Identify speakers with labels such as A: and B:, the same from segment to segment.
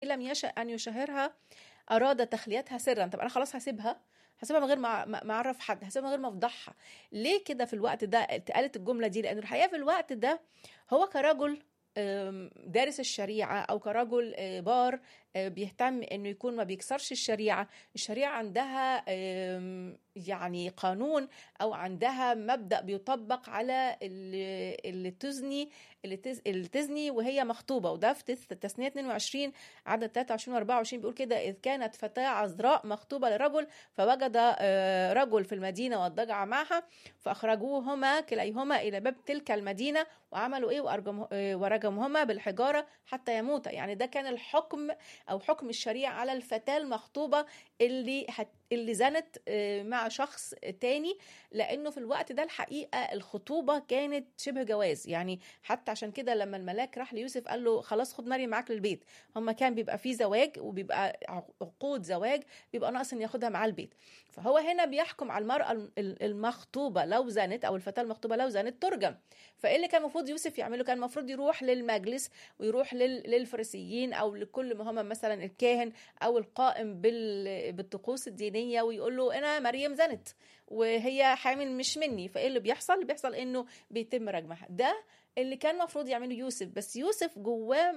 A: لم يشأ ان يشهرها اراد تخليتها سرا طب انا خلاص هسيبها هسيبها من غير ما ما اعرف حد هسيبها من غير ما افضحها ليه كده في الوقت ده اتقالت الجمله دي لان الحقيقه في الوقت ده هو كرجل دارس الشريعة أو كرجل بار بيهتم إنه يكون ما بيكسرش الشريعة الشريعة عندها يعني قانون أو عندها مبدأ بيطبق على اللي تزني اللي تزني وهي مخطوبة وده في تسنية 22 عدد 23 و 24 بيقول كده إذ كانت فتاة عذراء مخطوبة لرجل فوجد رجل في المدينة واضطجع معها فأخرجوهما كليهما إلى باب تلك المدينة وعملوا إيه ورجمهما بالحجارة حتى يموتا يعني ده كان الحكم أو حكم الشريعة على الفتاة المخطوبة اللي هت اللي زنت مع شخص تاني لانه في الوقت ده الحقيقه الخطوبه كانت شبه جواز يعني حتى عشان كده لما الملاك راح ليوسف قال له خلاص خد مريم معاك للبيت هما كان بيبقى فيه زواج وبيبقى عقود زواج بيبقى ناقص ان ياخدها معاه البيت فهو هنا بيحكم على المراه المخطوبه لو زنت او الفتاه المخطوبه لو زنت ترجم فايه اللي كان المفروض يوسف يعمله كان المفروض يروح للمجلس ويروح للفريسيين او لكل ما هم مثلا الكاهن او القائم بالطقوس الدينيه الدينيه ويقول له انا مريم زنت وهي حامل مش مني فايه اللي بيحصل اللي بيحصل انه بيتم رجمها ده اللي كان المفروض يعمله يوسف بس يوسف جواه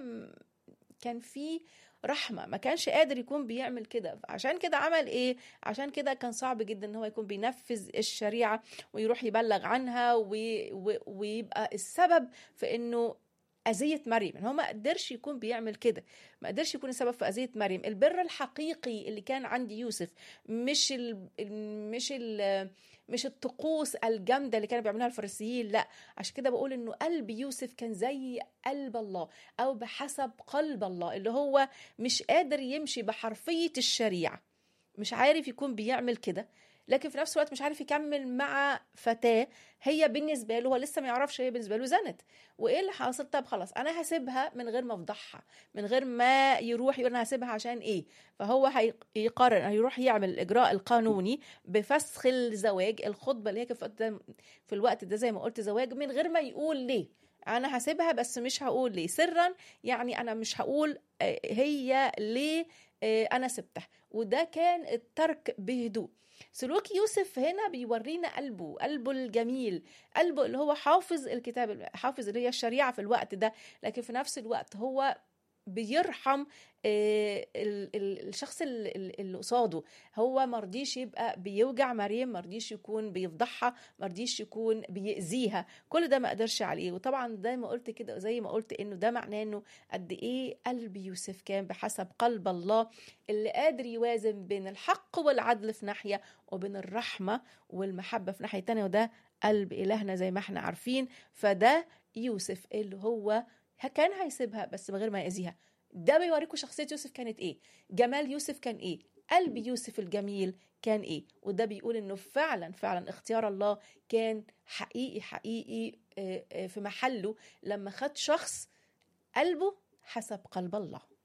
A: كان في رحمة ما كانش قادر يكون بيعمل كده عشان كده عمل ايه عشان كده كان صعب جدا ان هو يكون بينفذ الشريعة ويروح يبلغ عنها وي... ويبقى السبب في انه أذية مريم إن هو ما قدرش يكون بيعمل كده ما قدرش يكون السبب في أذية مريم البر الحقيقي اللي كان عند يوسف مش ال مش ال مش الطقوس الجامدة اللي كانوا بيعملوها الفريسيين لا عشان كده بقول إنه قلب يوسف كان زي قلب الله أو بحسب قلب الله اللي هو مش قادر يمشي بحرفية الشريعة مش عارف يكون بيعمل كده لكن في نفس الوقت مش عارف يكمل مع فتاه هي بالنسبه له هو لسه ما يعرفش هي بالنسبه له زنت وايه اللي حاصل طب خلاص انا هسيبها من غير ما افضحها من غير ما يروح يقول انا هسيبها عشان ايه فهو هيقرر هيروح يعمل الاجراء القانوني بفسخ الزواج الخطبه اللي هي في الوقت ده زي ما قلت زواج من غير ما يقول ليه انا هسيبها بس مش هقول ليه سرا يعني انا مش هقول هي ليه انا سبتها وده كان الترك بهدوء سلوك يوسف هنا بيورينا قلبه قلبه الجميل قلبه اللي هو حافظ الكتاب حافظ اللي هي الشريعة في الوقت ده لكن في نفس الوقت هو بيرحم الشخص اللي قصاده هو مرضيش يبقى بيوجع مريم مرضيش يكون بيفضحها مرضيش يكون بيأذيها كل ده ما قدرش عليه وطبعا زي ما قلت كده زي ما قلت انه ده معناه انه قد ايه قلب يوسف كان بحسب قلب الله اللي قادر يوازن بين الحق والعدل في ناحيه وبين الرحمه والمحبه في ناحيه تانية وده قلب الهنا زي ما احنا عارفين فده يوسف اللي هو كان هيسيبها بس من غير ما يأذيها ده بيوريكم شخصية يوسف كانت ايه جمال يوسف كان ايه قلب يوسف الجميل كان ايه وده بيقول انه فعلا فعلا اختيار الله كان حقيقي حقيقي في محله لما خد شخص قلبه حسب قلب الله